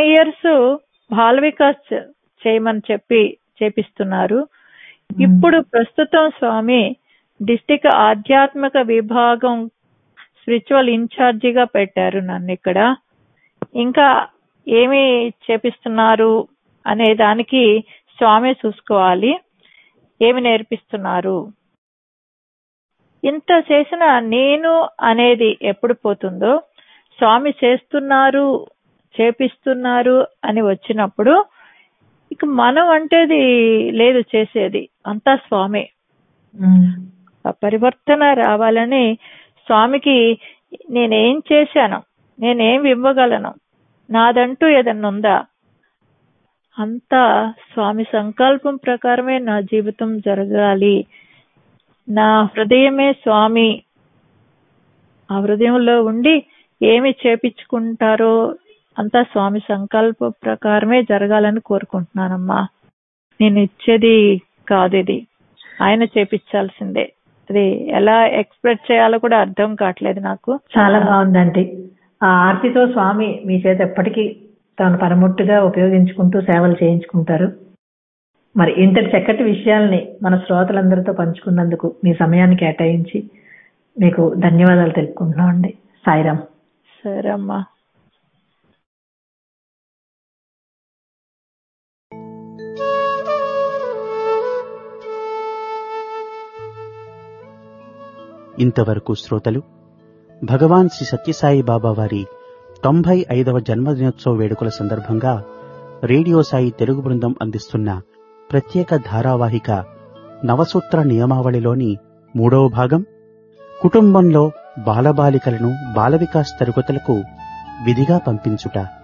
Years బాల వికాస్ చే- చేయమని చెప్పి చేపిస్తున్నారు ఇప్పుడు ప్రస్తుతం స్వామి డిస్టిక్ ఆధ్యాత్మిక విభాగం స్పిరిచువల్ ఇన్ఛార్జిగా పెట్టారు నన్ను ఇక్కడ ఇంకా ఏమి చేపిస్తున్నారు అనే దానికి స్వామి చూసుకోవాలి ఏమి నేర్పిస్తున్నారు ఇంత చేసిన నేను అనేది ఎప్పుడు పోతుందో స్వామి చేస్తున్నారు చేపిస్తున్నారు అని వచ్చినప్పుడు ఇక మనం అంటేది లేదు చేసేది అంతా స్వామి ఉమ్. ఆ పరివర్తన రావాలని స్వామికి నేనేం చేశాను నేనేం ఇవ్వగలను నాదంటూ ఏదన్నా ఉందా అంతా స్వామి సంకల్పం ప్రకారమే నా జీవితం జరగాలి నా హృదయమే స్వామి ఆ హృదయంలో ఉండి ఏమి చేపించుకుంటారో అంతా స్వామి సంకల్ప ప్రకారమే జరగాలని కోరుకుంటున్నానమ్మా నేను ఇచ్చేది కాదు ఇది ఆయన చేపించాల్సిందే అది ఎలా ఎక్స్ప్రెస్ చేయాలో కూడా అర్థం కావట్లేదు నాకు చాలా బాగుందండి ఆ ఆర్తితో స్వామి మీ చేత ఎప్పటికీ తాను పరముట్టుగా ఉపయోగించుకుంటూ సేవలు చేయించుకుంటారు మరి ఇంతటి చక్కటి విషయాల్ని మన శ్రోతలందరితో పంచుకున్నందుకు మీ సమయాన్ని కేటాయించి మీకు ధన్యవాదాలు తెలుపుకుంటున్నాం అండి సాయిరామ్ సరే అమ్మా ఇంతవరకు శ్రోతలు భగవాన్ శ్రీ సత్యసాయి బాబా వారి తొంభై ఐదవ జన్మదినోత్సవ వేడుకల సందర్భంగా రేడియో సాయి తెలుగు బృందం అందిస్తున్న ప్రత్యేక ధారావాహిక నవసూత్ర నియమావళిలోని మూడవ భాగం కుటుంబంలో బాలబాలికలను బాల వికాస్ తరగతులకు విధిగా పంపించుట